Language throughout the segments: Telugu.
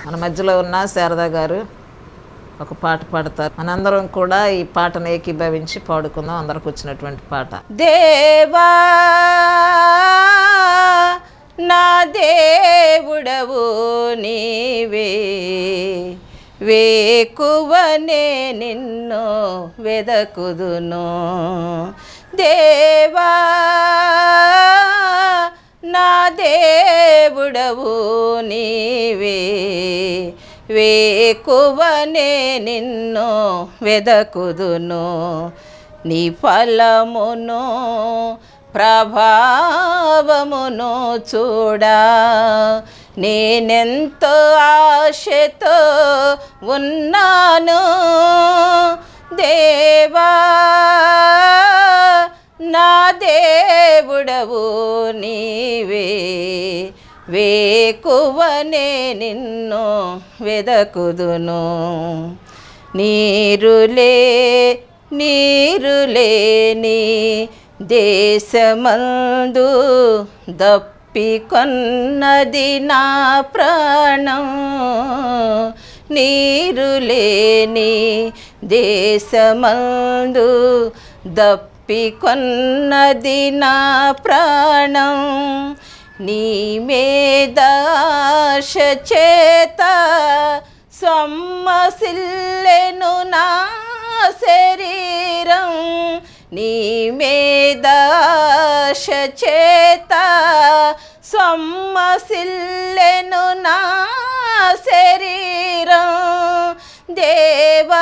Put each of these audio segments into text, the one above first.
మన మధ్యలో ఉన్న శారదా గారు ఒక పాట పాడతారు మనందరం కూడా ఈ పాటను ఏకీభవించి పాడుకుందాం అందరికి వచ్చినటువంటి పాట దేవా నా దేవుడవు నీవే వేకువనే నిన్ను వెదకుదును దేవా నా దేవుడవు నీవే వేకువనే నిన్ను వెదకుదును నీ ఫలమును ప్రభావమును చూడా నేనెంతో ఆశతో ఉన్నాను దేవా నా దేవుడవు నీవే వేకువనే నిన్ను వెదకుదును నీరులే నీరులేని దేశమందు దప్పికొన్నది నా ప్రాణం నీరులేని దేశమందు దప్పికొన్నది నా ప్రాణం నీ మీద ఆశ చేత సొమ్మసిల్లెను నా శరీరం నీ మీద ఆశ చేత సొమ్మసిల్లెను నా శరీరం దేవా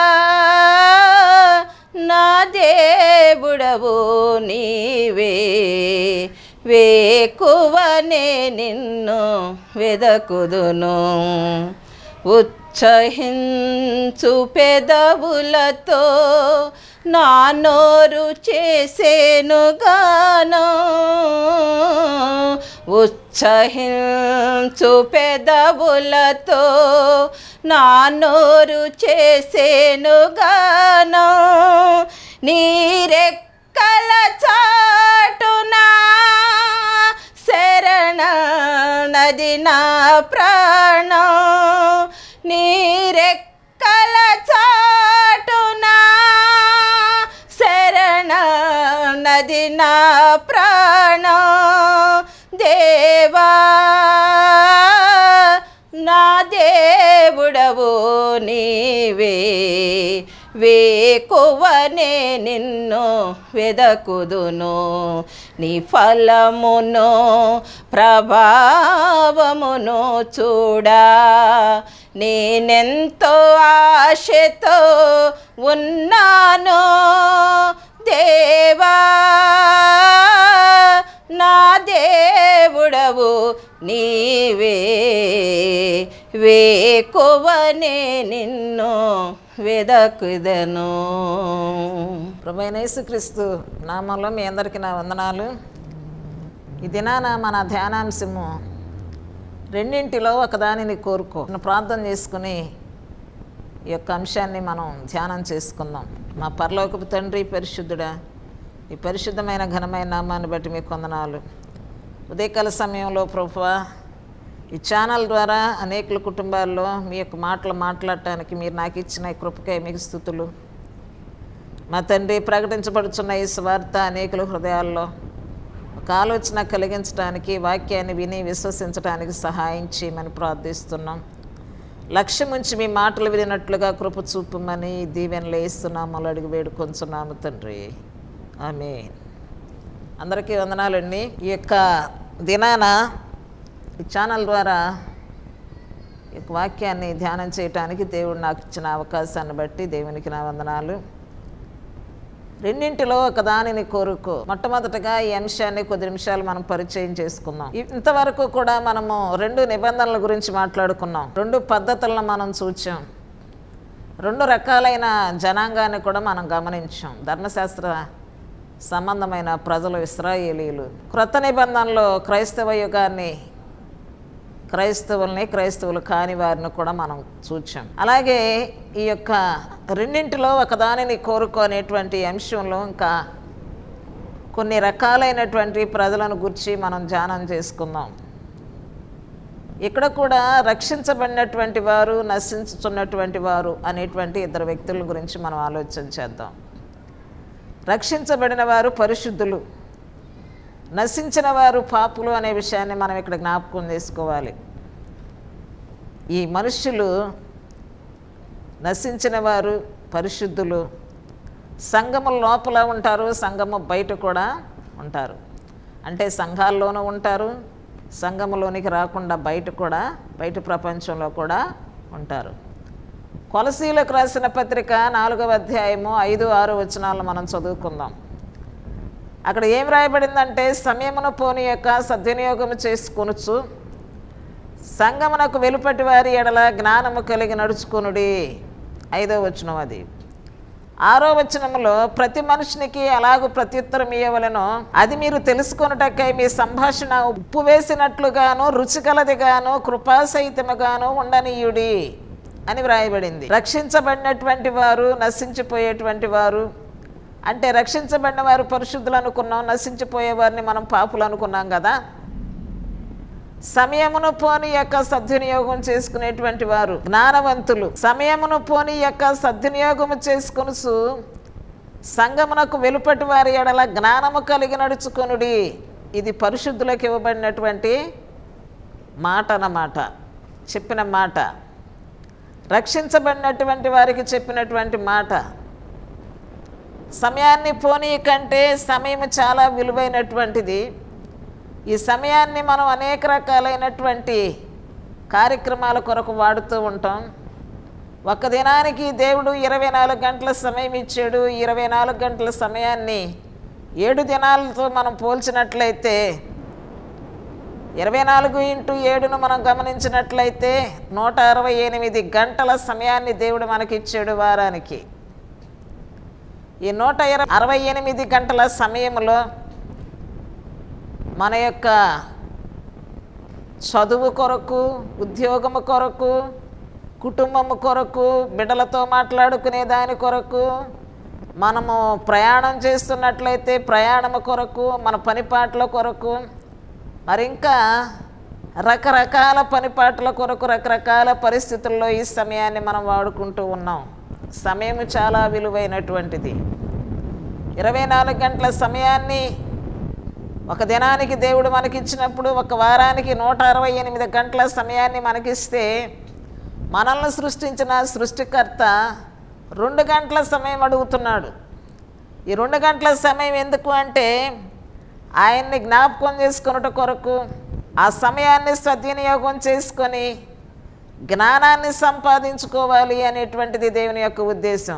నా దేవుడవు నీవే వేకువనే నిన్ను వెదకుదును ఉత్సహించు పెదవులతో నా నోరు చేసేను గాను ఉత్సహించు పెదవులతో నా నోరు చేసేను గాను నీరెక్కల చాటునా శరణ నది నా ప్రాణం నీరెక్కల చాటునా శరణ నది నా ప్రాణం దేవా నా దేవుడవు నీవే వేకువనే నిన్ను వెదకుదును నీ ఫలమును ప్రభావమును చూడా నేనెంతో ఆశతో ఉన్నాను దేవా నా దేవుడవు నీవే వేకువనే నిన్ను వెదకుదను ప్రభైన యేసుక్రీస్తు నామంలో మీ అందరికీ నా వందనాలు ఈ దినాన మన ధ్యానాంశము రెండింటిలో ఒకదానిని కోరుకో మనం ప్రార్థన చేసుకుని ఈ యొక్క అంశాన్ని మనం ధ్యానం చేసుకుందాం మా పరలోకపు తండ్రి పరిశుద్ధుడా ఈ పరిశుద్ధమైన ఘనమైన నామాన్ని బట్టి మీకు వందనాలు ఉదయకాల సమయంలో ప్రభువా ఈ ఛానల్ ద్వారా అనేకుల కుటుంబాల్లో మీ యొక్క మాటలు మాట్లాడటానికి మీరు నాకు ఇచ్చిన ఈ కృపకై మీకు స్థుతులు మా తండ్రి ప్రకటించబడుచున్న ఈ స్వార్థ అనేకుల హృదయాల్లో ఒక ఆలోచన కలిగించడానికి వాక్యాన్ని విని విశ్వసించడానికి సహాయం చేయమని ప్రార్థిస్తున్నాం లక్ష్యం ఉంచి మీ మాటలు వినినట్లుగా కృప చూపమని ఈ దీవెనలు వేస్తున్నాము అడిగి వేడుకొంచున్నాము తండ్రి ఆమె అందరికీ వందనాలండి ఈ యొక్క దినాన ఈ ఛానల్ ద్వారా ఈ యొక్క వాక్యాన్ని ధ్యానం చేయటానికి దేవుడు నాకు ఇచ్చిన అవకాశాన్ని బట్టి దేవునికి నా వందనాలు రెండింటిలో ఒక దానిని కోరుకో మొట్టమొదటగా ఈ అంశాన్ని కొద్ది నిమిషాలు మనం పరిచయం చేసుకుందాం ఇంతవరకు కూడా మనము రెండు నిబంధనల గురించి మాట్లాడుకున్నాం రెండు పద్ధతులను మనం చూచాం రెండు రకాలైన జనాంగాన్ని కూడా మనం గమనించాం ధర్మశాస్త్ర సంబంధమైన ప్రజలు ఇస్రాయేలీలు క్రొత్త నిబంధనలో క్రైస్తవ యుగాన్ని క్రైస్తవుల్ని క్రైస్తవులు కాని వారిని కూడా మనం చూచాం అలాగే ఈ యొక్క రెండింటిలో ఒకదానిని కోరుకునేటువంటి అంశంలో ఇంకా కొన్ని రకాలైనటువంటి ప్రజలను గురించి మనం ధ్యానం చేసుకుందాం ఇక్కడ కూడా రక్షించబడినటువంటి వారు నశించుతున్నటువంటి వారు అనేటువంటి ఇద్దరు వ్యక్తుల గురించి మనం ఆలోచన చేద్దాం రక్షించబడిన వారు పరిశుద్ధులు నశించిన వారు పాపులు అనే విషయాన్ని మనం ఇక్కడ జ్ఞాపకం చేసుకోవాలి ఈ మనుష్యులు నశించిన వారు పరిశుద్ధులు సంఘము లోపల ఉంటారు సంఘము బయట కూడా ఉంటారు అంటే సంఘాల్లోనూ ఉంటారు సంఘములోనికి రాకుండా బయట కూడా బయట ప్రపంచంలో కూడా ఉంటారు కొలసీలకు రాసిన పత్రిక నాలుగవ అధ్యాయము ఐదు ఆరు వచనాలు మనం చదువుకుందాం అక్కడ ఏం రాయబడిందంటే సమయమును పోని యొక్క సద్వినియోగము చేసుకొనుచు సంగమునకు వెలుపటి వారి ఎడల జ్ఞానము కలిగి నడుచుకొనుడి ఐదో వచనం అది ఆరో వచనములో ప్రతి మనుషునికి అలాగూ ప్రత్యుత్తరం ఇవ్వవలెనో అది మీరు తెలుసుకొనుటకై మీ సంభాషణ ఉప్పు వేసినట్లుగాను రుచికలదిగాను కృపాసహితముగాను ఉండనీయుడి అని వ్రాయబడింది రక్షించబడినటువంటి వారు నశించిపోయేటువంటి వారు అంటే రక్షించబడిన వారు పరిశుద్ధులు అనుకున్నాం నశించిపోయే వారిని మనం పాపులు అనుకున్నాం కదా సమయమును పోని యొక్క సద్వినియోగం చేసుకునేటువంటి వారు జ్ఞానవంతులు సమయమును పోని యొక్క సద్వినియోగము చేసుకొనుసు సంగమునకు వెలుపటి వారి ఎడల జ్ఞానము కలిగి నడుచుకొనుడి ఇది పరిశుద్ధులకు ఇవ్వబడినటువంటి మాట అన్నమాట చెప్పిన మాట రక్షించబడినటువంటి వారికి చెప్పినటువంటి మాట సమయాన్ని పోనీ కంటే సమయం చాలా విలువైనటువంటిది ఈ సమయాన్ని మనం అనేక రకాలైనటువంటి కార్యక్రమాల కొరకు వాడుతూ ఉంటాం ఒక దినానికి దేవుడు ఇరవై నాలుగు గంటల సమయం ఇచ్చాడు ఇరవై నాలుగు గంటల సమయాన్ని ఏడు దినాలతో మనం పోల్చినట్లయితే ఇరవై నాలుగు ఇంటూ ఏడును మనం గమనించినట్లయితే నూట అరవై ఎనిమిది గంటల సమయాన్ని దేవుడు మనకి ఇచ్చాడు వారానికి ఈ నూట ఇరవై అరవై ఎనిమిది గంటల సమయంలో మన యొక్క చదువు కొరకు ఉద్యోగము కొరకు కుటుంబము కొరకు బిడ్డలతో మాట్లాడుకునే దాని కొరకు మనము ప్రయాణం చేస్తున్నట్లయితే ప్రయాణము కొరకు మన పనిపాట్ల కొరకు మరి ఇంకా రకరకాల పనిపాట్ల కొరకు రకరకాల పరిస్థితుల్లో ఈ సమయాన్ని మనం వాడుకుంటూ ఉన్నాం సమయం చాలా విలువైనటువంటిది ఇరవై నాలుగు గంటల సమయాన్ని ఒక దినానికి దేవుడు మనకిచ్చినప్పుడు ఒక వారానికి నూట అరవై ఎనిమిది గంటల సమయాన్ని మనకిస్తే మనల్ని సృష్టించిన సృష్టికర్త రెండు గంటల సమయం అడుగుతున్నాడు ఈ రెండు గంటల సమయం ఎందుకు అంటే ఆయన్ని జ్ఞాపకం చేసుకొనుట కొరకు ఆ సమయాన్ని సద్వినియోగం చేసుకొని జ్ఞానాన్ని సంపాదించుకోవాలి అనేటువంటిది దేవుని యొక్క ఉద్దేశం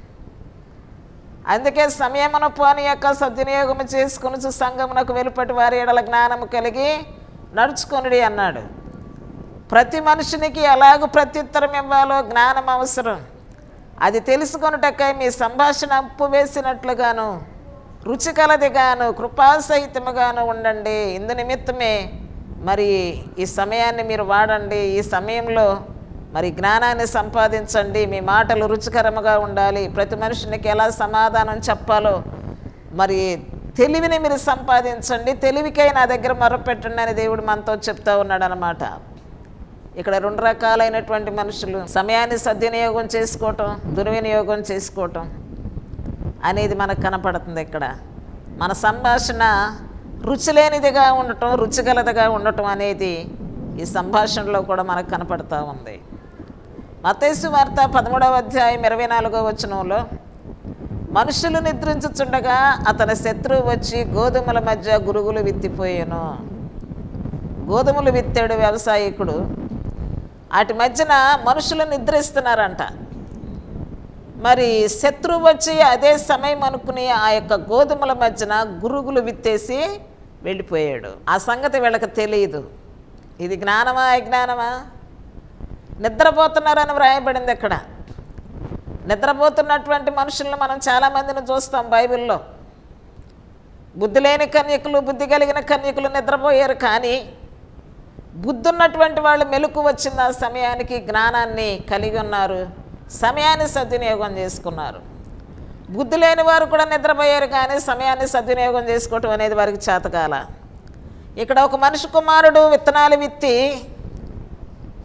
అందుకే సమయమును పోని యొక్క సద్వినియోగము చేసుకుని సంఘమునకు వెలుపటి వారి ఎడల జ్ఞానము కలిగి నడుచుకొనుడి అన్నాడు ప్రతి మనుషునికి ఎలాగ ప్రత్యుత్తరం ఇవ్వాలో జ్ఞానం అవసరం అది తెలుసుకొనుటకై మీ సంభాషణ ఉప్పు వేసినట్లుగాను రుచికలదిగాను కృపాసహితముగాను ఉండండి ఇందు నిమిత్తమే మరి ఈ సమయాన్ని మీరు వాడండి ఈ సమయంలో మరి జ్ఞానాన్ని సంపాదించండి మీ మాటలు రుచికరముగా ఉండాలి ప్రతి మనుషునికి ఎలా సమాధానం చెప్పాలో మరి తెలివిని మీరు సంపాదించండి తెలివికై నా దగ్గర మొరపెట్టండి అని దేవుడు మనతో చెప్తా ఉన్నాడు అనమాట ఇక్కడ రెండు రకాలైనటువంటి మనుషులు సమయాన్ని సద్వినియోగం చేసుకోవటం దుర్వినియోగం చేసుకోవటం అనేది మనకు కనపడుతుంది ఇక్కడ మన సంభాషణ రుచి లేనిదిగా ఉండటం రుచిగలదిగా ఉండటం అనేది ఈ సంభాషణలో కూడా మనకు కనపడుతూ ఉంది మతేసు వార్త పదమూడవ అధ్యాయం ఇరవై నాలుగో వచనంలో మనుషులు నిద్రించుచుండగా అతని శత్రువు వచ్చి గోధుమల మధ్య గురుగులు విత్తిపోయాను గోధుమలు విత్తాడు వ్యవసాయకుడు వాటి మధ్యన మనుషులు నిద్రిస్తున్నారంట మరి శత్రువు వచ్చి అదే సమయం అనుకుని ఆ యొక్క గోధుమల మధ్యన గురుగులు విత్తేసి వెళ్ళిపోయాడు ఆ సంగతి వీళ్ళకి తెలియదు ఇది జ్ఞానమా అజ్ఞానమా నిద్రపోతున్నారని వ్రాయబడింది ఇక్కడ నిద్రపోతున్నటువంటి మనుషులను మనం చాలామందిని చూస్తాం బైబిల్లో బుద్ధి లేని కన్యకులు బుద్ధి కలిగిన కన్యకులు నిద్రపోయారు కానీ బుద్ధి ఉన్నటువంటి వాళ్ళు మెలకు వచ్చిన ఆ సమయానికి జ్ఞానాన్ని కలిగి ఉన్నారు సమయాన్ని సద్వినియోగం చేసుకున్నారు బుద్ధి లేని వారు కూడా నిద్రపోయారు కానీ సమయాన్ని సద్వినియోగం చేసుకోవటం అనేది వారికి చేతకాల ఇక్కడ ఒక మనిషి కుమారుడు విత్తనాలు విత్తి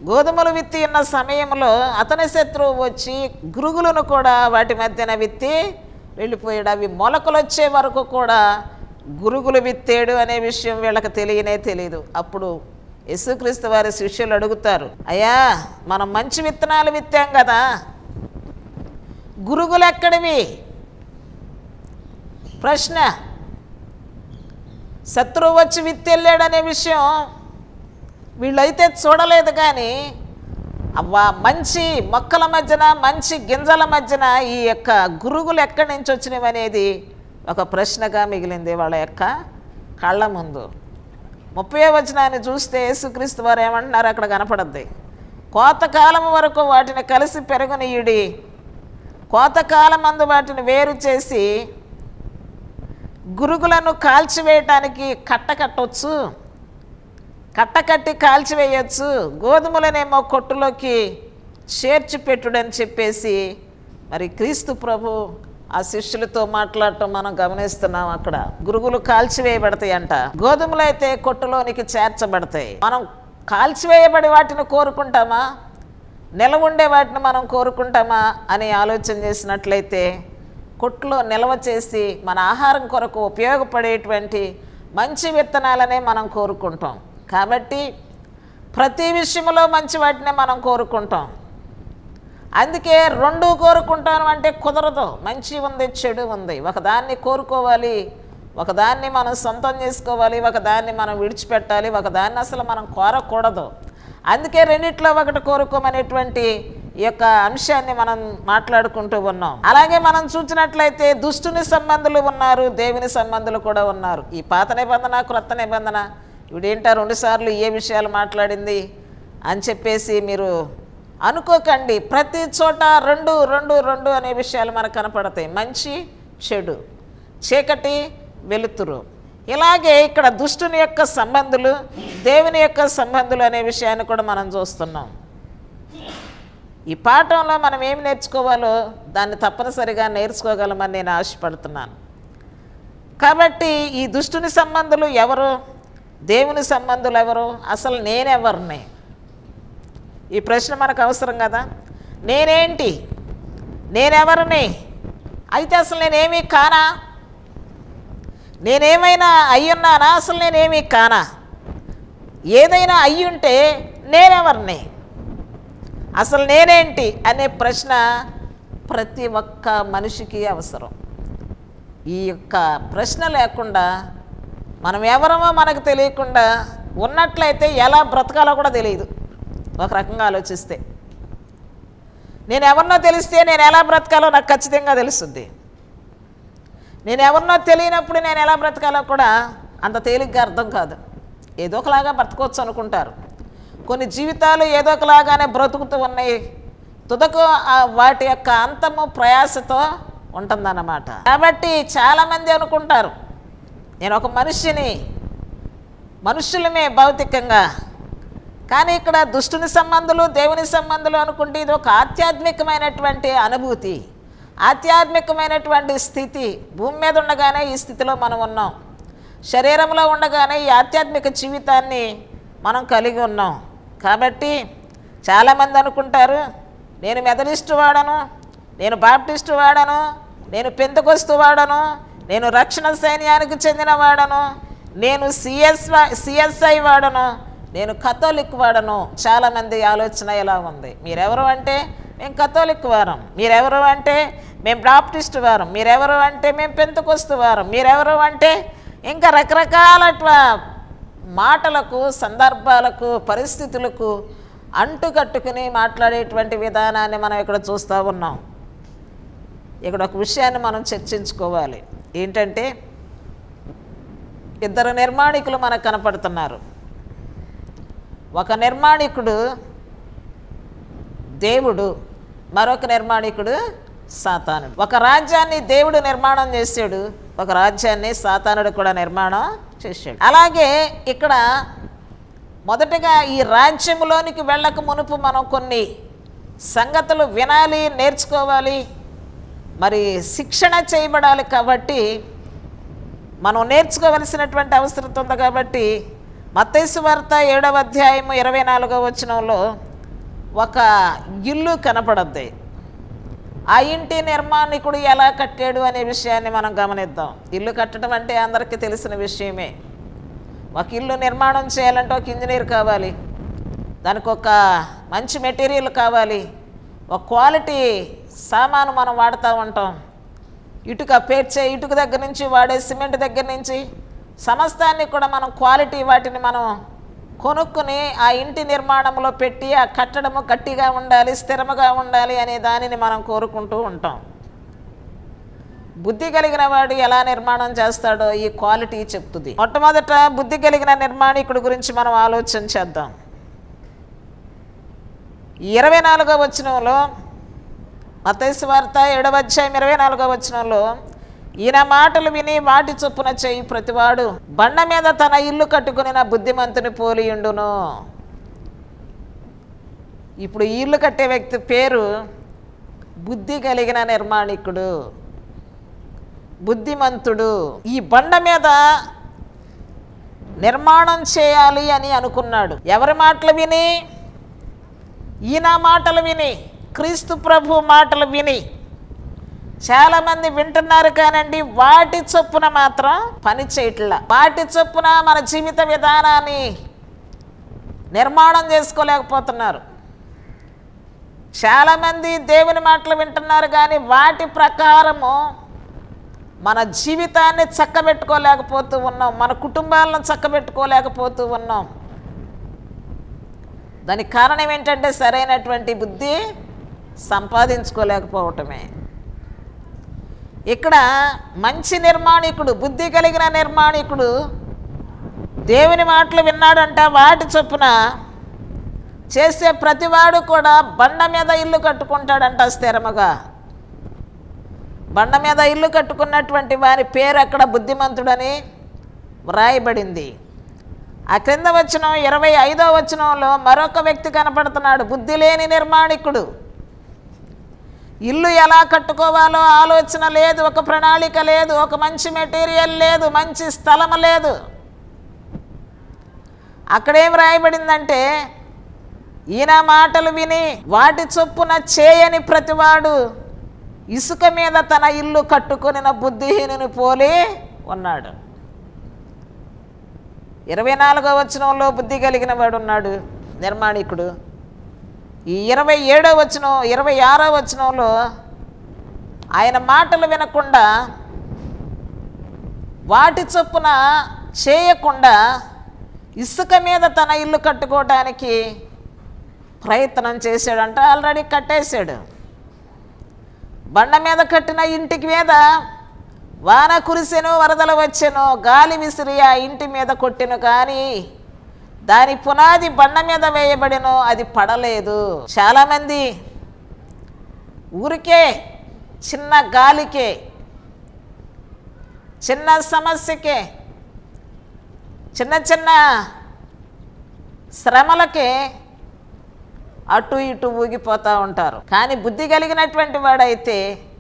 గోధుమలు విత్తి ఉన్న సమయంలో అతని శత్రువు వచ్చి గురుగులను కూడా వాటి మధ్యన విత్తి వెళ్ళిపోయాడు అవి మొలకలు వచ్చే వరకు కూడా గురుగులు విత్తాడు అనే విషయం వీళ్ళకి తెలియనే తెలియదు అప్పుడు యేసుక్రీస్తు వారి శిష్యులు అడుగుతారు అయ్యా మనం మంచి విత్తనాలు విత్తాం కదా గురుగులు ఎక్కడివి ప్రశ్న శత్రువు వచ్చి విత్తెళ్ళాడనే విషయం వీళ్ళైతే చూడలేదు కానీ అవ్వా మంచి మొక్కల మధ్యన మంచి గింజల మధ్యన ఈ యొక్క గురుగులు ఎక్కడి నుంచి వచ్చినవి అనేది ఒక ప్రశ్నగా మిగిలింది వాళ్ళ యొక్క కళ్ళ ముందు ముప్పై వచనాన్ని చూస్తే యేసుక్రీస్తు వారు ఏమంటున్నారు అక్కడ కనపడద్ది కోతకాలం వరకు వాటిని కలిసి పెరుగునీయుడి కోతకాలం అందు వాటిని వేరు చేసి గురుగులను కాల్చివేయటానికి కట్ట కట్టొచ్చు కట్టకట్టి కాల్చివేయచ్చు గోధుమలనేమో కొట్టులోకి చేర్చి పెట్టుడని చెప్పేసి మరి క్రీస్తు ప్రభు ఆ శిష్యులతో మాట్లాడటం మనం గమనిస్తున్నాం అక్కడ గురుగులు కాల్చివేయబడతాయి అంట గోధుమలు అయితే కొట్టులోనికి చేర్చబడతాయి మనం కాల్చివేయబడి వాటిని కోరుకుంటామా నిలవ ఉండే వాటిని మనం కోరుకుంటామా అని ఆలోచన చేసినట్లయితే కొట్లో నిల్వ చేసి మన ఆహారం కొరకు ఉపయోగపడేటువంటి మంచి విత్తనాలనే మనం కోరుకుంటాం కాబట్టి ప్రతి విషయంలో మంచి వాటినే మనం కోరుకుంటాం అందుకే రెండు కోరుకుంటాను అంటే కుదరదు మంచి ఉంది చెడు ఉంది ఒకదాన్ని కోరుకోవాలి ఒకదాన్ని మనం సొంతం చేసుకోవాలి ఒకదాన్ని మనం విడిచిపెట్టాలి ఒకదాన్ని అసలు మనం కోరకూడదు అందుకే రెండిట్లో ఒకటి కోరుకోమనేటువంటి ఈ యొక్క అంశాన్ని మనం మాట్లాడుకుంటూ ఉన్నాం అలాగే మనం చూసినట్లయితే దుష్టుని సంబంధులు ఉన్నారు దేవుని సంబంధులు కూడా ఉన్నారు ఈ పాత నిబంధన క్రొత్త నిబంధన ఇవిడేంటా రెండుసార్లు ఏ విషయాలు మాట్లాడింది అని చెప్పేసి మీరు అనుకోకండి ప్రతి చోట రెండు రెండు రెండు అనే విషయాలు మనకు కనపడతాయి మంచి చెడు చీకటి వెలుతురు ఇలాగే ఇక్కడ దుష్టుని యొక్క సంబంధులు దేవుని యొక్క సంబంధులు అనే విషయాన్ని కూడా మనం చూస్తున్నాం ఈ పాఠంలో మనం ఏం నేర్చుకోవాలో దాన్ని తప్పనిసరిగా నేర్చుకోగలమని నేను ఆశపడుతున్నాను కాబట్టి ఈ దుష్టుని సంబంధులు ఎవరు దేవుని సంబంధులు ఎవరు అసలు నేనెవరిని ఈ ప్రశ్న మనకు అవసరం కదా నేనేంటి నేనెవరిని అయితే అసలు నేనేమీ కానా నేనేమైనా అయ్యున్నానా అసలు నేనేమీ కానా ఏదైనా అయ్యుంటే నేనెవరిని అసలు నేనేంటి అనే ప్రశ్న ప్రతి ఒక్క మనిషికి అవసరం ఈ యొక్క ప్రశ్న లేకుండా మనం ఎవరమో మనకు తెలియకుండా ఉన్నట్లయితే ఎలా బ్రతకాలో కూడా తెలియదు ఒక రకంగా ఆలోచిస్తే నేను ఎవరినో తెలిస్తే నేను ఎలా బ్రతకాలో నాకు ఖచ్చితంగా తెలుస్తుంది నేను ఎవరినో తెలియనప్పుడు నేను ఎలా బ్రతకాలో కూడా అంత తేలిగ్గా అర్థం కాదు ఏదో ఒకలాగా బ్రతకొచ్చు అనుకుంటారు కొన్ని జీవితాలు ఏదో ఒకలాగానే బ్రతుకుతూ ఉన్నాయి తుదకు ఆ వాటి యొక్క అంతము ప్రయాసతో ఉంటుందన్నమాట కాబట్టి చాలామంది అనుకుంటారు నేను ఒక మనిషిని మనుషులమే భౌతికంగా కానీ ఇక్కడ దుష్టుని సంబంధులు దేవుని సంబంధులు అనుకుంటే ఇది ఒక ఆధ్యాత్మికమైనటువంటి అనుభూతి ఆధ్యాత్మికమైనటువంటి స్థితి భూమి మీద ఉండగానే ఈ స్థితిలో మనం ఉన్నాం శరీరంలో ఉండగానే ఈ ఆధ్యాత్మిక జీవితాన్ని మనం కలిగి ఉన్నాం కాబట్టి చాలామంది అనుకుంటారు నేను మెదలిస్టు వాడను నేను బాప్టిస్టు వాడను నేను పెంతకొస్తు వాడను నేను రక్షణ సైన్యానికి చెందిన వాడను నేను సిఎస్ సిఎస్ఐ వాడను నేను కథోలిక్ వాడను చాలామంది ఆలోచన ఎలా ఉంది మీరెవరు అంటే మేము కథోలిక్ వారం మీరెవరు అంటే మేము బాప్టిస్ట్ వారం మీరెవరు అంటే మేము పెంతకొస్తు వారం మీరెవరు అంటే ఇంకా రకరకాల మాటలకు సందర్భాలకు పరిస్థితులకు అంటుకట్టుకుని మాట్లాడేటువంటి విధానాన్ని మనం ఇక్కడ చూస్తూ ఉన్నాం ఇక్కడ ఒక విషయాన్ని మనం చర్చించుకోవాలి ఏంటంటే ఇద్దరు నిర్మాణికులు మనకు కనపడుతున్నారు ఒక నిర్మాణికుడు దేవుడు మరొక నిర్మాణికుడు సాతానుడు ఒక రాజ్యాన్ని దేవుడు నిర్మాణం చేశాడు ఒక రాజ్యాన్ని సాతానుడు కూడా నిర్మాణం చేశాడు అలాగే ఇక్కడ మొదటగా ఈ రాజ్యంలోనికి వెళ్ళక మునుపు మనం కొన్ని సంగతులు వినాలి నేర్చుకోవాలి మరి శిక్షణ చేయబడాలి కాబట్టి మనం నేర్చుకోవలసినటువంటి అవసరం ఉంది కాబట్టి మత్తైసు వార్త ఏడవ అధ్యాయము ఇరవై నాలుగవ వచనంలో ఒక ఇల్లు కనపడద్ది ఆ ఇంటి నిర్మాణికుడు ఎలా కట్టాడు అనే విషయాన్ని మనం గమనిద్దాం ఇల్లు కట్టడం అంటే అందరికీ తెలిసిన విషయమే ఒక ఇల్లు నిర్మాణం చేయాలంటే ఒక ఇంజనీర్ కావాలి దానికి ఒక మంచి మెటీరియల్ కావాలి ఒక క్వాలిటీ సామాను మనం వాడుతూ ఉంటాం ఇటుక పేర్చే ఇటుక దగ్గర నుంచి వాడే సిమెంట్ దగ్గర నుంచి సమస్తాన్ని కూడా మనం క్వాలిటీ వాటిని మనం కొనుక్కుని ఆ ఇంటి నిర్మాణంలో పెట్టి ఆ కట్టడము గట్టిగా ఉండాలి స్థిరముగా ఉండాలి అనే దానిని మనం కోరుకుంటూ ఉంటాం బుద్ధి కలిగిన వాడు ఎలా నిర్మాణం చేస్తాడో ఈ క్వాలిటీ చెప్తుంది మొట్టమొదట బుద్ధి కలిగిన నిర్మాణికుడి గురించి మనం ఆలోచన చేద్దాం ఇరవై నాలుగో వచనంలో మతేసు వార్త ఏడవ అధ్యాయం ఇరవై నాలుగో వచనంలో ఈయన మాటలు విని వాటి చొప్పున చేయి ప్రతివాడు బండ మీద తన ఇల్లు కట్టుకుని నా బుద్ధిమంతుని పోలియుండును ఇప్పుడు ఈ ఇల్లు కట్టే వ్యక్తి పేరు బుద్ధి కలిగిన నిర్మాణికుడు బుద్ధిమంతుడు ఈ బండ మీద నిర్మాణం చేయాలి అని అనుకున్నాడు ఎవరి మాటలు విని ఈయన మాటలు విని క్రీస్తు ప్రభు మాటలు విని చాలామంది వింటున్నారు కానండి వాటి చొప్పున మాత్రం పని చేయట్లా వాటి చొప్పున మన జీవిత విధానాన్ని నిర్మాణం చేసుకోలేకపోతున్నారు చాలామంది దేవుని మాటలు వింటున్నారు కానీ వాటి ప్రకారము మన జీవితాన్ని చక్కబెట్టుకోలేకపోతూ ఉన్నాం మన కుటుంబాలను చక్కబెట్టుకోలేకపోతూ ఉన్నాం దానికి కారణం ఏంటంటే సరైనటువంటి బుద్ధి సంపాదించుకోలేకపోవటమే ఇక్కడ మంచి నిర్మాణికుడు బుద్ధి కలిగిన నిర్మాణికుడు దేవుని మాటలు విన్నాడంట వాటి చొప్పున చేసే ప్రతివాడు కూడా బండ మీద ఇల్లు కట్టుకుంటాడంట స్థిరముగా బండ మీద ఇల్లు కట్టుకున్నటువంటి వారి పేరు అక్కడ బుద్ధిమంతుడని వ్రాయబడింది ఆ క్రింద వచనం ఇరవై ఐదో వచనంలో మరొక వ్యక్తి కనపడుతున్నాడు బుద్ధి లేని నిర్మాణికుడు ఇల్లు ఎలా కట్టుకోవాలో ఆలోచన లేదు ఒక ప్రణాళిక లేదు ఒక మంచి మెటీరియల్ లేదు మంచి స్థలం లేదు అక్కడేం రాయబడిందంటే ఈయన మాటలు విని వాటి చొప్పున చేయని ప్రతివాడు ఇసుక మీద తన ఇల్లు కట్టుకొనిన బుద్ధిహీనుని పోలి ఉన్నాడు ఇరవై నాలుగో వచనంలో బుద్ధి కలిగిన వాడు ఉన్నాడు నిర్మాణికుడు ఈ ఇరవై ఏడో వచనం ఇరవై ఆరో వచనంలో ఆయన మాటలు వినకుండా వాటి చొప్పున చేయకుండా ఇసుక మీద తన ఇల్లు కట్టుకోవడానికి ప్రయత్నం చేశాడంట ఆల్రెడీ కట్టేశాడు బండ మీద కట్టిన ఇంటికి మీద వాన కురిసెను వరదలు వచ్చెను గాలి విసిరి ఆ ఇంటి మీద కొట్టెను కానీ దాని పునాది బండ మీద వేయబడిను అది పడలేదు చాలామంది ఊరికే చిన్న గాలికే చిన్న సమస్యకే చిన్న చిన్న శ్రమలకే అటు ఇటు ఊగిపోతూ ఉంటారు కానీ బుద్ధి కలిగినటువంటి వాడైతే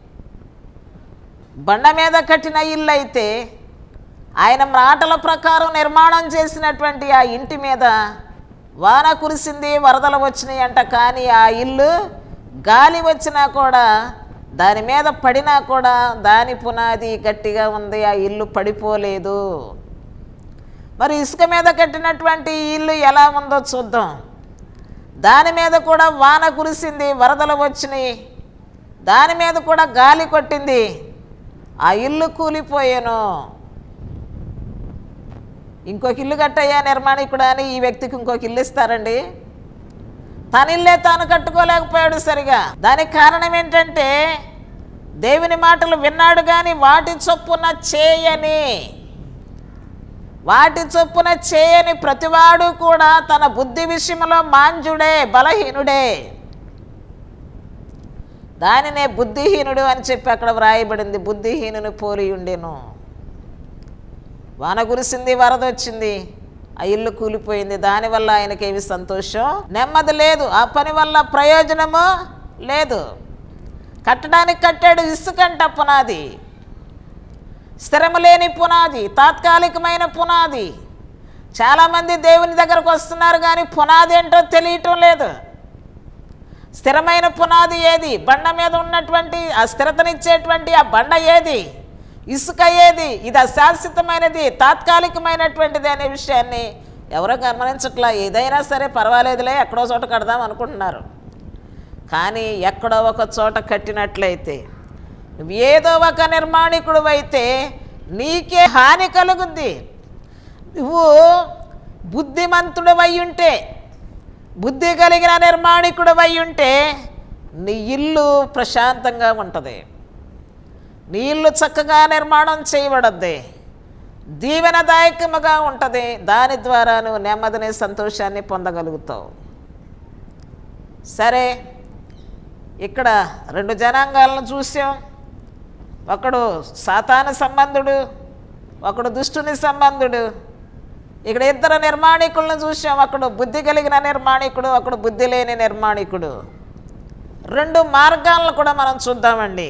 బండ మీద కట్టిన ఇల్లు అయితే ఆయన మాటల ప్రకారం నిర్మాణం చేసినటువంటి ఆ ఇంటి మీద వాన కురిసింది వరదలు వచ్చినాయి అంట కానీ ఆ ఇల్లు గాలి వచ్చినా కూడా దాని మీద పడినా కూడా దాని పునాది గట్టిగా ఉంది ఆ ఇల్లు పడిపోలేదు మరి ఇసుక మీద కట్టినటువంటి ఈ ఇల్లు ఎలా ఉందో చూద్దాం దాని మీద కూడా వాన కురిసింది వరదలు వచ్చినాయి దాని మీద కూడా గాలి కొట్టింది ఆ ఇల్లు కూలిపోయాను ఇంకొక ఇల్లు కట్టయ్యా నిర్మాణికుడు అని ఈ వ్యక్తికి ఇంకొక ఇల్లు ఇస్తారండి తన ఇల్లే తాను కట్టుకోలేకపోయాడు సరిగా దానికి కారణం ఏంటంటే దేవుని మాటలు విన్నాడు కానీ వాటి చొప్పున చేయని వాటి చొప్పున చేయని ప్రతివాడు కూడా తన బుద్ధి విషయంలో మాంజుడే బలహీనుడే దానినే బుద్ధిహీనుడు అని చెప్పి అక్కడ వ్రాయబడింది బుద్ధిహీనుని పోలి ఉండెను వాన కురిసింది వరద వచ్చింది ఆ ఇల్లు కూలిపోయింది దానివల్ల ఆయనకేమి సంతోషం నెమ్మది లేదు ఆ పని వల్ల ప్రయోజనము లేదు కట్టడానికి కట్టాడు ఇసుకంట పునాది స్థిరము లేని పునాది తాత్కాలికమైన పునాది చాలామంది దేవుని దగ్గరకు వస్తున్నారు కానీ పునాది ఏంటో తెలియటం లేదు స్థిరమైన పునాది ఏది బండ మీద ఉన్నటువంటి ఆ స్థిరతనిచ్చేటువంటి ఆ బండ ఏది ఇసుక ఏది ఇది అశాశ్వతమైనది తాత్కాలికమైనటువంటిది అనే విషయాన్ని ఎవరో గమనించట్లా ఏదైనా సరే పర్వాలేదులే ఎక్కడో చోట కడదాం అనుకుంటున్నారు కానీ ఎక్కడో ఒక చోట కట్టినట్లయితే నువ్వు ఏదో ఒక నిర్మాణికుడు అయితే నీకే హాని కలుగుద్ది నువ్వు బుద్ధిమంతుడు ఉంటే బుద్ధి కలిగిన నిర్మాణికుడు ఉంటే నీ ఇల్లు ప్రశాంతంగా ఉంటుంది నీ ఇల్లు చక్కగా నిర్మాణం చేయబడద్ది దీవెనదాయకముగా ఉంటుంది దాని ద్వారా నువ్వు నెమ్మదిని సంతోషాన్ని పొందగలుగుతావు సరే ఇక్కడ రెండు జనాంగాలను చూసాం ఒకడు సాతాన సంబంధుడు ఒకడు దుష్టుని సంబంధుడు ఇక్కడ ఇద్దరు నిర్మాణికులను చూసాం ఒకడు బుద్ధి కలిగిన నిర్మాణికుడు ఒకడు బుద్ధి లేని నిర్మాణికుడు రెండు మార్గాలను కూడా మనం చూద్దామండి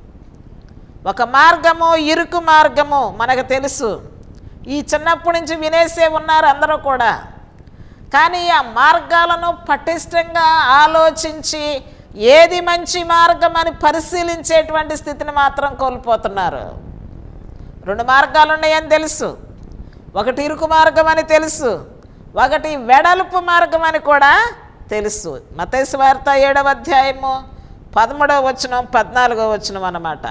ఒక మార్గము ఇరుకు మార్గము మనకు తెలుసు ఈ చిన్నప్పటి నుంచి వినేసే ఉన్నారు అందరూ కూడా కానీ ఆ మార్గాలను పటిష్టంగా ఆలోచించి ఏది మంచి మార్గం అని పరిశీలించేటువంటి స్థితిని మాత్రం కోల్పోతున్నారు రెండు మార్గాలు ఉన్నాయని తెలుసు ఒకటి ఇరుకు మార్గం అని తెలుసు ఒకటి వెడల్పు మార్గం అని కూడా తెలుసు మతేసు వార్త ఏడవ అధ్యాయము పదమూడవ వచనం పద్నాలుగో వచనం అన్నమాట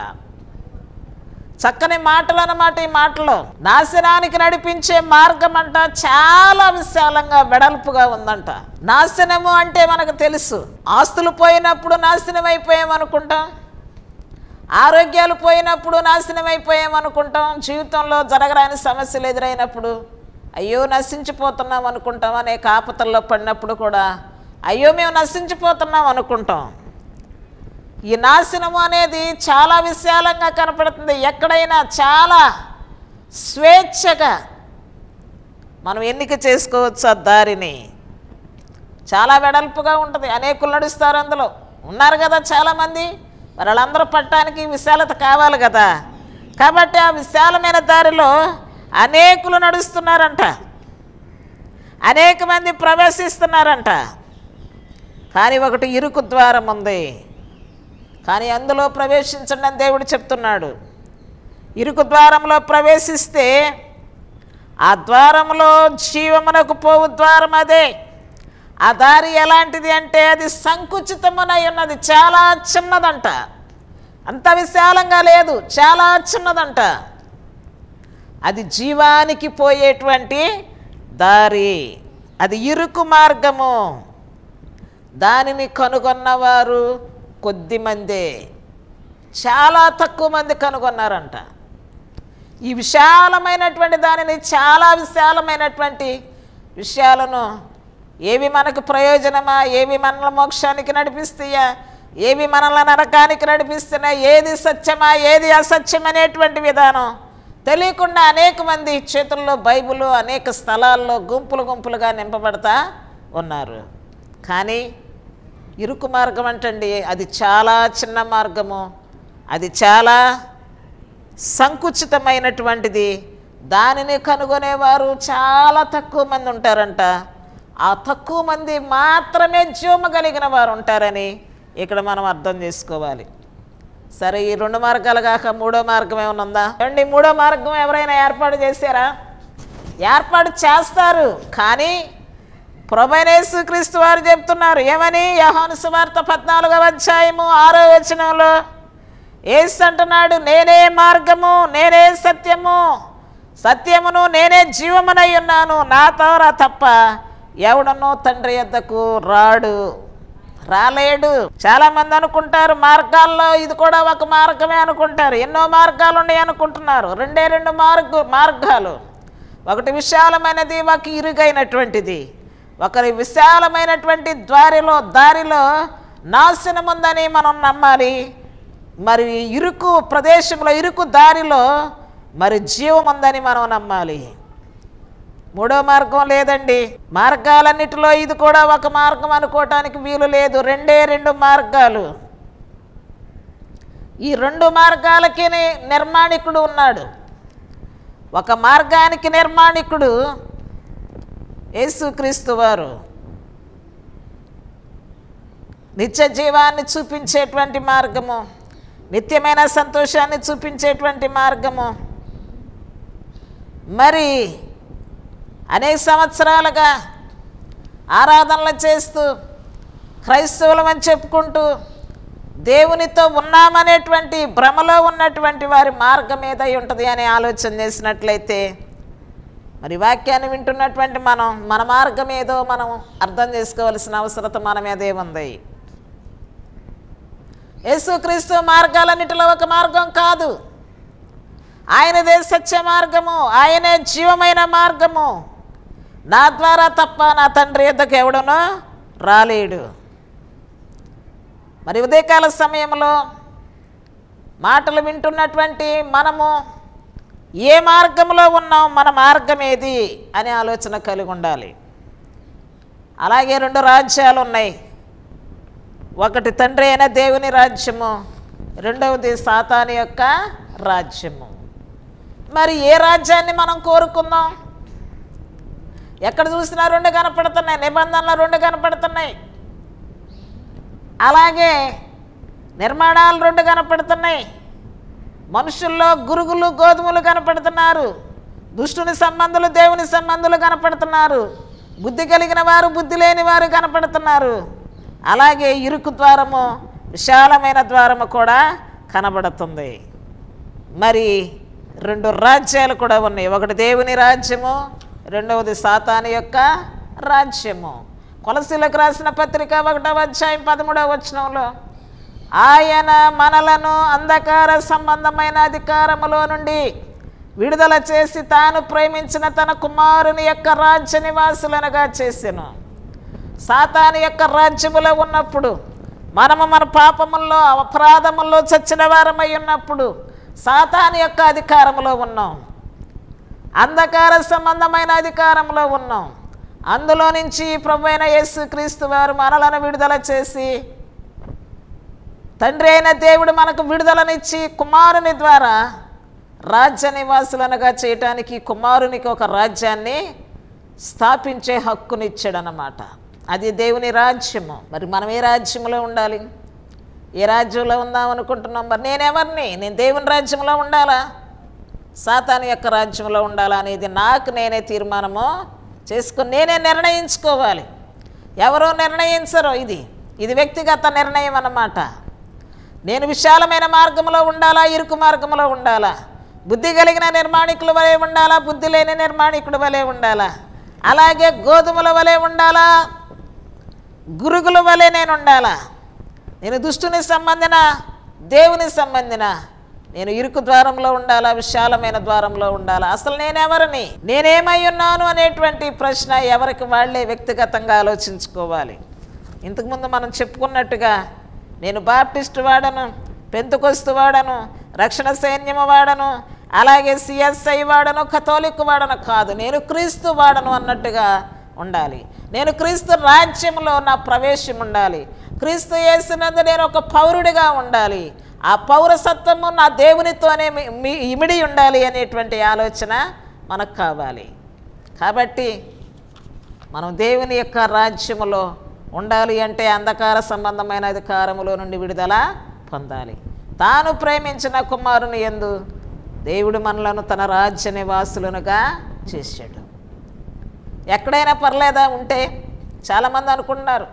చక్కని మాటలు అన్నమాట ఈ మాటలు నాశనానికి నడిపించే మార్గం అంట చాలా విశాలంగా వెడల్పుగా ఉందంట నాశనము అంటే మనకు తెలుసు ఆస్తులు పోయినప్పుడు నాశనం అయిపోయాం అనుకుంటాం ఆరోగ్యాలు పోయినప్పుడు నాశనం అయిపోయాం అనుకుంటాం జీవితంలో జరగరాని సమస్యలు ఎదురైనప్పుడు అయ్యో నశించిపోతున్నాం అనుకుంటాం అనేక ఆపతల్లో పడినప్పుడు కూడా అయ్యో మేము నశించిపోతున్నాం అనుకుంటాం ఈ నాశనము అనేది చాలా విశాలంగా కనపడుతుంది ఎక్కడైనా చాలా స్వేచ్ఛగా మనం ఎన్నిక చేసుకోవచ్చు ఆ దారిని చాలా వెడల్పుగా ఉంటుంది అనేకులు నడుస్తారు అందులో ఉన్నారు కదా చాలామంది మరి వాళ్ళందరూ పట్టడానికి విశాలత కావాలి కదా కాబట్టి ఆ విశాలమైన దారిలో అనేకులు నడుస్తున్నారంట అనేక మంది ప్రవేశిస్తున్నారంట కానీ ఒకటి ఇరుకు ద్వారం ఉంది కానీ అందులో ప్రవేశించండి అని దేవుడు చెప్తున్నాడు ఇరుకు ద్వారంలో ప్రవేశిస్తే ఆ ద్వారంలో జీవమునకు పోవు ద్వారం అదే ఆ దారి ఎలాంటిది అంటే అది సంకుచితమునై ఉన్నది చాలా చిన్నదంట అంత విశాలంగా లేదు చాలా చిన్నదంట అది జీవానికి పోయేటువంటి దారి అది ఇరుకు మార్గము దానిని కనుగొన్నవారు కొద్ది మందే చాలా తక్కువ మంది కనుగొన్నారంట ఈ విశాలమైనటువంటి దానిని చాలా విశాలమైనటువంటి విషయాలను ఏవి మనకు ప్రయోజనమా ఏవి మనల్ని మోక్షానికి నడిపిస్తాయా ఏవి మనల్ని నరకానికి నడిపిస్తున్నాయి ఏది సత్యమా ఏది అసత్యం అనేటువంటి విధానం తెలియకుండా అనేక మంది చేతుల్లో బైబిల్ అనేక స్థలాల్లో గుంపులు గుంపులుగా నింపబడతా ఉన్నారు కానీ ఇరుకు మార్గం అంటండి అది చాలా చిన్న మార్గము అది చాలా సంకుచితమైనటువంటిది దానిని కనుగొనేవారు చాలా తక్కువ మంది ఉంటారంట ఆ తక్కువ మంది మాత్రమే జీవము కలిగిన వారు ఉంటారని ఇక్కడ మనం అర్థం చేసుకోవాలి సరే ఈ రెండు మార్గాలు కాక మూడో మార్గం ఏమైనా ఉందా ఏమండి మూడో మార్గం ఎవరైనా ఏర్పాటు చేశారా ఏర్పాటు చేస్తారు కానీ ప్రభైనేసు క్రీస్తు వారు చెప్తున్నారు ఏమని యహాను సువార్త పద్నాలుగవ అధ్యాయము ఆరో వచనంలో ఏసు అంటున్నాడు నేనే మార్గము నేనే సత్యము సత్యమును నేనే జీవమునై ఉన్నాను నా తవర తప్ప ఎవడనో తండ్రి యొద్దకు రాడు రాలేడు చాలా మంది అనుకుంటారు మార్గాల్లో ఇది కూడా ఒక మార్గమే అనుకుంటారు ఎన్నో మార్గాలు ఉన్నాయి అనుకుంటున్నారు రెండే రెండు మార్గు మార్గాలు ఒకటి విశాలమైనది ఒక ఇరుగైనటువంటిది ఒకరి విశాలమైనటువంటి ద్వారిలో దారిలో నాశనం ఉందని మనం నమ్మాలి మరి ఇరుకు ప్రదేశంలో ఇరుకు దారిలో మరి జీవం ఉందని మనం నమ్మాలి మూడో మార్గం లేదండి మార్గాలన్నిటిలో ఇది కూడా ఒక మార్గం అనుకోవటానికి వీలు లేదు రెండే రెండు మార్గాలు ఈ రెండు మార్గాలకి నిర్మాణికుడు ఉన్నాడు ఒక మార్గానికి నిర్మాణికుడు యేసుక్రీస్తు వారు నిత్య జీవాన్ని చూపించేటువంటి మార్గము నిత్యమైన సంతోషాన్ని చూపించేటువంటి మార్గము మరి అనేక సంవత్సరాలుగా ఆరాధనలు చేస్తూ క్రైస్తవులమని చెప్పుకుంటూ దేవునితో ఉన్నామనేటువంటి భ్రమలో ఉన్నటువంటి వారి మార్గం ఏదై ఉంటుంది అని ఆలోచన చేసినట్లయితే మరి వాక్యాన్ని వింటున్నటువంటి మనం మన మార్గం ఏదో మనం అర్థం చేసుకోవాల్సిన అవసరత మన మీదే ఉంది యేసుక్రీస్తు మార్గాలన్నిటిలో ఒక మార్గం కాదు ఆయనదే సత్య మార్గము ఆయనే జీవమైన మార్గము నా ద్వారా తప్ప నా తండ్రి యొద్దకు ఎవడనో రాలేడు మరి ఉదయకాల సమయంలో మాటలు వింటున్నటువంటి మనము ఏ మార్గంలో ఉన్నాం మన మార్గం ఏది అనే ఆలోచన కలిగి ఉండాలి అలాగే రెండు రాజ్యాలు ఉన్నాయి ఒకటి తండ్రి అయిన దేవుని రాజ్యము రెండవది సాతాని యొక్క రాజ్యము మరి ఏ రాజ్యాన్ని మనం కోరుకుందాం ఎక్కడ చూసినా రెండు కనపడుతున్నాయి నిబంధనలు రెండు కనపడుతున్నాయి అలాగే నిర్మాణాలు రెండు కనపడుతున్నాయి మనుషుల్లో గురుగులు గోధుమలు కనపడుతున్నారు దుష్టుని సంబంధులు దేవుని సంబంధులు కనపడుతున్నారు బుద్ధి కలిగిన వారు బుద్ధి లేని వారు కనపడుతున్నారు అలాగే ఇరుకు ద్వారము విశాలమైన ద్వారము కూడా కనబడుతుంది మరి రెండు రాజ్యాలు కూడా ఉన్నాయి ఒకటి దేవుని రాజ్యము రెండవది సాతాని యొక్క రాజ్యము కొలసీలకు రాసిన పత్రిక ఒకటవ అధ్యాయం పదమూడవ వచనంలో ఆయన మనలను అంధకార సంబంధమైన అధికారములో నుండి విడుదల చేసి తాను ప్రేమించిన తన కుమారుని యొక్క రాజ్య నివాసులనుగా చేసెను సాతాను యొక్క రాజ్యములో ఉన్నప్పుడు మనము మన పాపముల్లో అపరాధముల్లో చచ్చిన వారమై ఉన్నప్పుడు సాతాను యొక్క అధికారములో ఉన్నాం అంధకార సంబంధమైన అధికారంలో ఉన్నాం అందులో నుంచి ప్రభు అయిన యేసు క్రీస్తు వారు మనలను విడుదల చేసి తండ్రి అయిన దేవుడు మనకు విడుదలనిచ్చి కుమారుని ద్వారా రాజ్య నివాసులనుగా చేయటానికి కుమారునికి ఒక రాజ్యాన్ని స్థాపించే హక్కునిచ్చాడనమాట అది దేవుని రాజ్యము మరి మనం ఏ రాజ్యంలో ఉండాలి ఏ రాజ్యంలో ఉందాం అనుకుంటున్నాం మరి నేనెవరిని నేను దేవుని రాజ్యంలో ఉండాలా సాతాను యొక్క రాజ్యంలో ఉండాలా అనేది నాకు నేనే తీర్మానము చేసుకుని నేనే నిర్ణయించుకోవాలి ఎవరో నిర్ణయించరు ఇది ఇది వ్యక్తిగత నిర్ణయం అన్నమాట నేను విశాలమైన మార్గంలో ఉండాలా ఇరుకు మార్గంలో ఉండాలా బుద్ధి కలిగిన నిర్మాణికుల వలె ఉండాలా బుద్ధి లేని నిర్మాణికుడు వలె ఉండాలా అలాగే గోధుమల వలె ఉండాలా గురుగుల వలె నేను ఉండాలా నేను దుష్టుని సంబంధిన దేవుని సంబంధిన నేను ఇరుకు ద్వారంలో ఉండాలా విశాలమైన ద్వారంలో ఉండాలా అసలు నేనెవరిని నేనేమై ఉన్నాను అనేటువంటి ప్రశ్న ఎవరికి వాళ్ళే వ్యక్తిగతంగా ఆలోచించుకోవాలి ఇంతకుముందు మనం చెప్పుకున్నట్టుగా నేను బాప్టిస్ట్ వాడను పెంతుకొస్తు వాడను రక్షణ సైన్యము వాడను అలాగే సిఎస్ఐ వాడను కథోలిక్ వాడను కాదు నేను క్రీస్తు వాడను అన్నట్టుగా ఉండాలి నేను క్రీస్తు రాజ్యంలో నా ప్రవేశం ఉండాలి క్రీస్తు చేసినందు నేను ఒక పౌరుడిగా ఉండాలి ఆ పౌరసత్వము నా దేవునితోనే మీ- మీ ఇమిడి ఉండాలి అనేటువంటి ఆలోచన మనకు కావాలి కాబట్టి మనం దేవుని యొక్క రాజ్యములో ఉండాలి అంటే అంధకార సంబంధమైన అధికారములో నుండి విడుదల పొందాలి తాను ప్రేమించిన కుమారుని ఎందు దేవుడు మనలను తన రాజ్య నివాసులనుగా చేశాడు ఎక్కడైనా పర్లేదా ఉంటే చాలామంది అనుకుంటున్నారు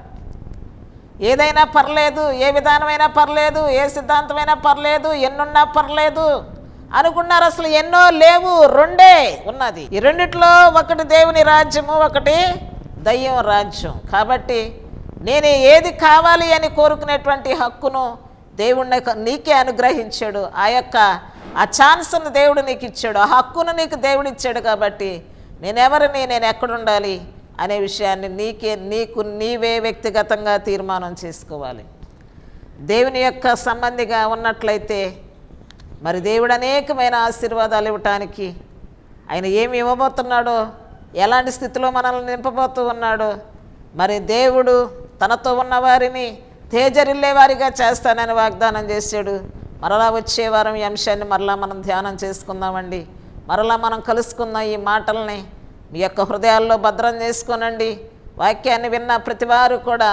ఏదైనా పర్లేదు ఏ విధానమైనా పర్లేదు ఏ సిద్ధాంతమైనా పర్లేదు ఎన్నున్నా పర్లేదు అనుకున్నారు అసలు ఎన్నో లేవు రెండే ఉన్నది ఈ రెండిట్లో ఒకటి దేవుని రాజ్యము ఒకటి దయ్యం రాజ్యం కాబట్టి నేను ఏది కావాలి అని కోరుకునేటువంటి హక్కును దేవుడు నీకు- నీకే అనుగ్రహించాడు ఆ యొక్క ఆ ఛాన్స్ను దేవుడు నీకు ఇచ్చాడు ఆ హక్కును నీకు దేవుడు ఇచ్చాడు కాబట్టి నేనెవరిని నేను ఎక్కడుండాలి అనే విషయాన్ని నీకే నీకు నీవే వ్యక్తిగతంగా తీర్మానం చేసుకోవాలి దేవుని యొక్క సంబంధిగా ఉన్నట్లయితే మరి దేవుడు అనేకమైన ఆశీర్వాదాలు ఇవ్వటానికి ఆయన ఏమి ఇవ్వబోతున్నాడో ఎలాంటి స్థితిలో మనల్ని నింపబోతూ ఉన్నాడో మరి దేవుడు తనతో ఉన్న వారిని తేజరిల్లే వారిగా చేస్తానని వాగ్దానం చేశాడు మరలా వచ్చే వారం ఈ అంశాన్ని మరలా మనం ధ్యానం చేసుకుందామండి మరలా మనం కలుసుకుందాం ఈ మాటల్ని మీ యొక్క హృదయాల్లో భద్రం చేసుకోనండి వాక్యాన్ని విన్న ప్రతివారు కూడా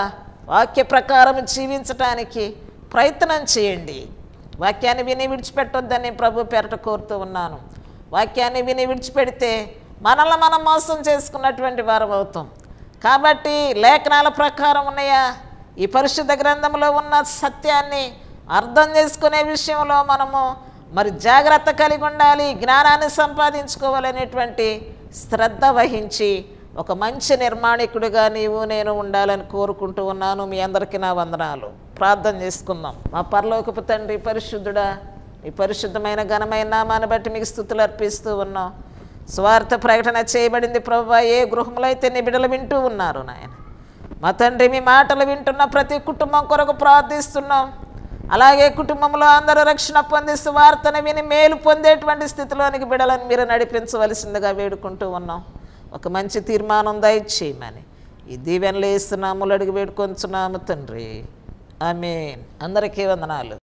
వాక్య ప్రకారం జీవించటానికి ప్రయత్నం చేయండి వాక్యాన్ని విని విడిచిపెట్టొద్దని ప్రభు పేరట కోరుతూ ఉన్నాను వాక్యాన్ని విని విడిచిపెడితే మనల్ని మనం మోసం చేసుకున్నటువంటి వారం అవుతాం కాబట్టి లేఖనాల ప్రకారం ఉన్నాయా ఈ పరిశుద్ధ గ్రంథంలో ఉన్న సత్యాన్ని అర్థం చేసుకునే విషయంలో మనము మరి జాగ్రత్త కలిగి ఉండాలి జ్ఞానాన్ని సంపాదించుకోవాలనేటువంటి శ్రద్ధ వహించి ఒక మంచి నిర్మాణికుడిగా నీవు నేను ఉండాలని కోరుకుంటూ ఉన్నాను మీ అందరికీ నా వందనాలు ప్రార్థన చేసుకుందాం మా పరలోకపు తండ్రి పరిశుద్ధుడా ఈ పరిశుద్ధమైన ఘనమైన నామాన్ని బట్టి మీకు స్థుతులు అర్పిస్తూ ఉన్నాం స్వార్థ ప్రకటన చేయబడింది ప్రభు ఏ గృహంలో అయితే నీ బిడ్డలు వింటూ ఉన్నారు నాయన మా తండ్రి మీ మాటలు వింటున్న ప్రతి కుటుంబం కొరకు ప్రార్థిస్తున్నాం అలాగే కుటుంబంలో అందరూ రక్షణ పొంది సువార్తను విని మేలు పొందేటువంటి స్థితిలోనికి బిడలను మీరు నడిపించవలసిందిగా వేడుకుంటూ ఉన్నాం ఒక మంచి తీర్మానం దయచేయమని ఈ దీవెనలు వేస్తున్నాములు అడిగి వేడుకొంచున్నాము తండ్రి ఆమె అందరికీ వందనాలు